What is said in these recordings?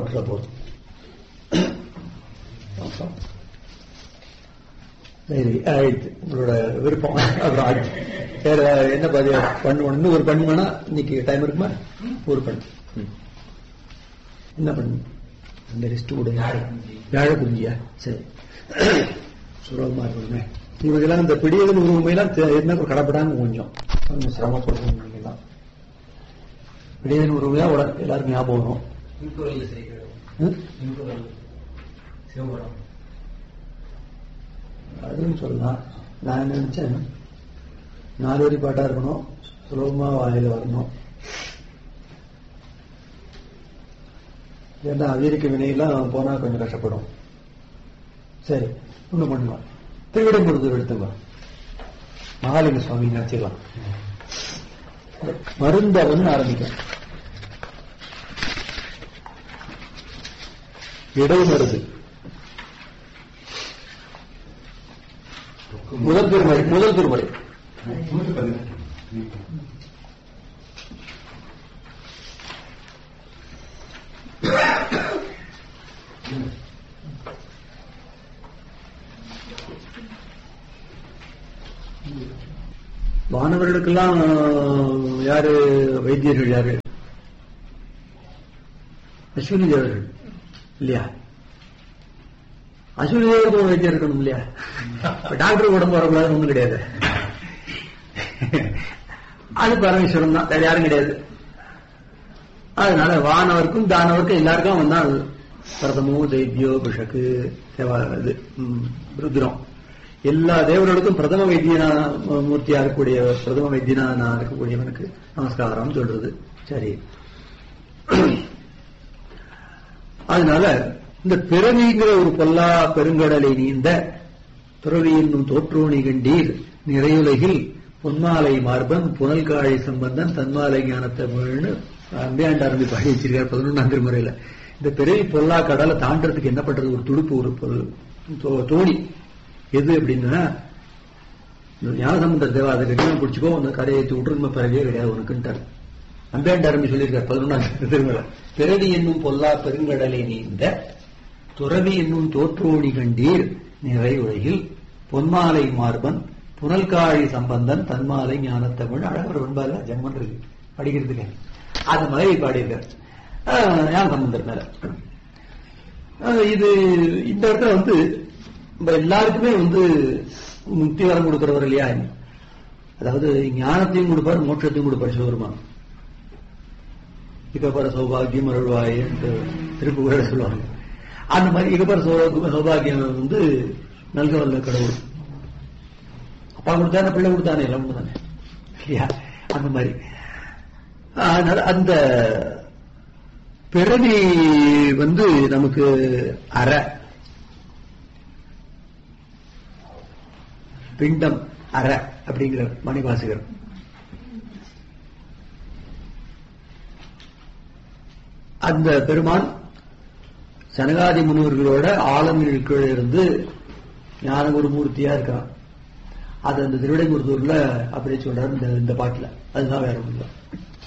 விட்டுற போதும் அப்புறம் சரி ஆயிடுச்சு உங்களோட விருப்பம் அப்புறம் ஆயிடுச்சு வேற என்ன பாதி பண்ணு இன்னும் ஒரு பண்ணு வேணா இன்னைக்கு டைம் இருக்குமா ஒரு பண்ணு ம். என்ன பண்ணு அந்த லிஸ்ட் கூட வியாழ குஞ்சியா சரி சுலபமா இருக்கணுமே இவங்கெல்லாம் இந்த பிடியதன் உரிமையெல்லாம் தெ- என்ன கடப்படாங்க கொஞ்சம் கொஞ்சம் சிரமப்படுறோம் நீங்கெல்லாம் பிடியதன் உரிமையா உட எல்லாருக்கும் ஞாபகம் வரும் திருக்குறள் செய்கிறோம் ம்? திருக்குறள் சிவபுரம் அதுவும் சொல்லலாம் நான் நினைச்சேன் நாலு வரி பாட்டா இருக்கணும் சுலபமா வாயில வரணும் ஏன்னா அவிரிக்க வினையெல்லாம் போனா கொஞ்சம் கஷ்டப்படும் சரி ஒண்ணு பண்ணலாம் திருவிடம்புரத்தூர் எடுத்துங்க மகாலிங்க சுவாமி நினைச்சிடலாம் மருந்தவன் ஆரம்பிக்கும் இடைமருது முதல் திருமறை முதல் திருமறை நூற்றி பதினெட்டு மாணவர்களுக்கெல்லாம் யாரு வைத்தியர்கள் யாரு அஸ்வினி தேவர்கள் இல்லையா அஸ்வினி தேவருக்கு ஒரு வைத்தியர் இருக்கணும் இல்லையா இப்ப டாக்டர் உடம்பு வரக்கூடாது ஒண்ணும் கிடையாது அது பரமேஸ்வரன் தான் வேற யாரும் கிடையாது அதனால வானவருக்கும் தானவருக்கும் எல்லாருக்கும் அவன் தான் பிரதமோ தைத்தியோ பிஷக்கு தேவா இது ம், ருத்ரம் எல்லா தேவர்களுக்கும் பிரதம வைத்தியனா மூர்த்தியா இருக்கக்கூடிய பிரதம வைத்தியனா நான் இருக்கக்கூடியவனுக்கு நமஸ்காரம் சொல்றது சரி அதனால இந்த பிறவிங்கிற ஒரு பொல்லா பெருங்கடலை நீந்த பிறவி என்னும் தோற்றோணி கண்டீர் நிறையுலகில் பொன்மாலை மார்பன் புனல்காழி சம்பந்தன் தன்மாலை ஞானத்தை முழுன்னு அம்பியாண்ட ஆரம்பி பாடி வச்சிருக்கார் பதினொன்றாம் திருமுறையில இந்த பிறவி பொல்லா கடலை தாண்டறதுக்கு என்ன பண்றது ஒரு துடுப்பு ஒரு பொருள் தோ- தோணி எது அப்படின்னா இந்த ஞானசமுத்திர தேவா அதை கட்டியம் பிடிச்சிக்கோ அந்த கரையை ஏற்றி விட்டுருந்த பிறவியே கிடையாது உனக்குன்ட்டார் அம்பியாண்ட ஆரம்பி சொல்லியிருக்கார் பதினொன்றாம் திருமுறை பிறவி என்னும் பொல்லா பெருங்கடலை நீந்த துறவி என்னும் தோற்றோணி கண்டீர் நிறை உலகில் பொன்மாலை மார்பன் புனல்காழி சம்பந்தன் தன்மாலை ஞானத்தமிழ் அழகர் வெண்பால ஜென்மன் இருக்கு படிக்கிறதுக்கு அந்த மாதிரி பாடியிருக்கார் ஆஹ், ஞான சம்பந்தர் மேல ஆஹ், இது இந்த இடத்துல வந்து நம்ம எல்லாருக்குமே வந்து முக்தி வரம் கொடுக்கிறவர் இல்லையா அதாவது ஞானத்தையும் கொடுப்பார் மோட்சத்தையும் கொடுப்பார் சிவபெருமான் இகப்பர சௌபாகியம் அருள்வாய் என்று திருப்புகழ சொல்லுவாங்க அந்த மாதிரி இகப்பர சௌ- சௌபாகியம் வந்து நல்க வல்ல கடவுள் அப்பா கொடுத்தானே பிள்ளை கொடுத்தானே எல்லாம் கொடுத்தானே இல்லையா அந்த மாதிரி அதனால அந்த பிறவி வந்து நமக்கு அற பிண்டம் அற அப்படிங்கிற மணிவாசகர் அந்த பெருமான் சனகாதி முனிவர்களோட ஆலமில் கீழே இருந்து ஞானகுரு மூர்த்தியா இருக்கான் அது அந்த திருவிடைமுருத்தூர்ல அப்படியே சொல்றாரு இந்த இந்த பாட்டுல அதுதான் வேற ஒண்ணு இல்ல.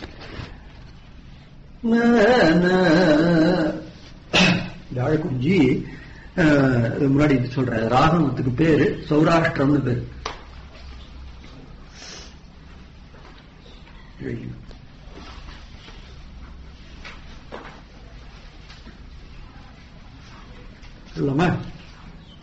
யாழக்குஞ்சி அஹ், இது முன்னாடி இது சொல்றேன் ராகவத்துக்கு பேரு சௌராஷ்டிரம்னு பேரு சொல்லாமா